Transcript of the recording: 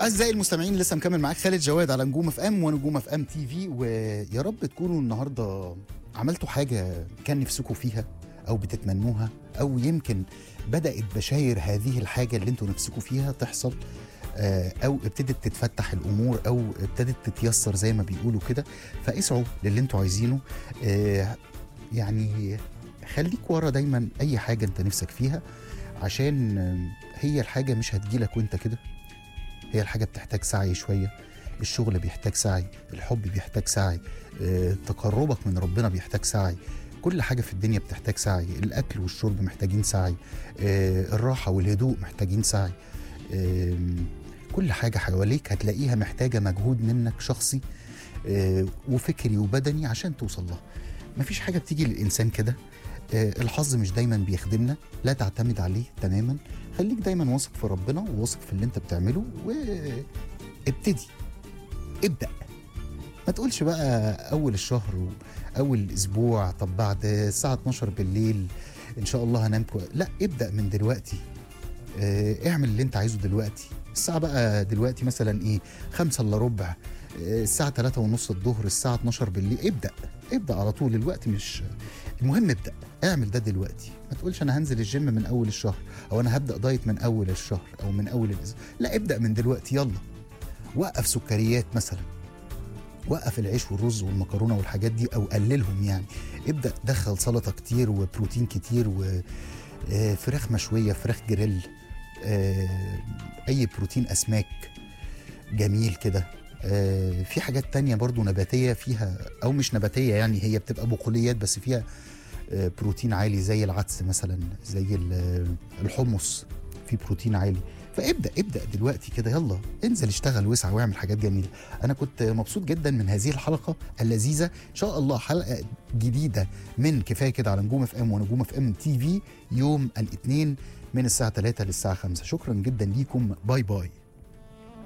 اعزائي المستمعين لسه مكمل معاك خالد جواد على نجوم اف ام ونجوم اف ام تي في ويا رب تكونوا النهارده عملتوا حاجه كان نفسكم فيها او بتتمنوها او يمكن بدات بشاير هذه الحاجه اللي انتوا نفسكم فيها تحصل آه، او ابتدت تتفتح الامور او ابتدت تتيسر زي ما بيقولوا كده فاسعوا للي انتوا عايزينه آه، يعني خليك ورا دايما اي حاجه انت نفسك فيها عشان آه، هي الحاجه مش هتجيلك وانت كده هي الحاجه بتحتاج سعي شويه الشغل بيحتاج سعي الحب بيحتاج سعي آه، تقربك من ربنا بيحتاج سعي كل حاجة في الدنيا بتحتاج سعي الأكل والشرب محتاجين سعي آه، الراحة والهدوء محتاجين سعي آم، كل حاجة حواليك هتلاقيها محتاجة مجهود منك شخصي آه، وفكري وبدني عشان توصل لها مفيش حاجة بتيجي للإنسان كده آه، الحظ مش دايما بيخدمنا لا تعتمد عليه تماما خليك دايما واثق في ربنا وواثق في اللي انت بتعمله وابتدي ابدأ ما تقولش بقى اول الشهر و- اول الاسبوع طب بعد الساعه 12 بالليل ان شاء الله هنام كويس لا ابدا من دلوقتي اه، اعمل اللي انت عايزه دلوقتي الساعه بقى دلوقتي مثلا ايه خمسة الا ربع اه، الساعه 3 ونص الظهر الساعه 12 بالليل ابدا ابدا على طول الوقت مش المهم ابدا اعمل ده دلوقتي ما تقولش انا هنزل الجيم من اول الشهر او انا هبدا دايت من اول الشهر او من اول الاسبوع لا ابدا من دلوقتي يلا وقف سكريات مثلا وقف العيش والرز والمكرونه والحاجات دي او قللهم يعني ابدا دخل سلطه كتير وبروتين كتير وفراخ مشويه فراخ جريل آه، اي بروتين اسماك جميل كده آه، في حاجات تانية برضو نباتية فيها أو مش نباتية يعني هي بتبقى بقوليات بس فيها آه، بروتين عالي زي العدس مثلا زي ال- الحمص في بروتين عالي فابدا ابدا دلوقتي كده يلا انزل اشتغل واسعى واعمل حاجات جميله انا كنت مبسوط جدا من هذه الحلقه اللذيذه ان شاء الله حلقه جديده من كفايه كده على نجوم اف ام ونجوم اف ام تي في يوم الاثنين من الساعه 3 للساعه 5 شكرا جدا ليكم باي باي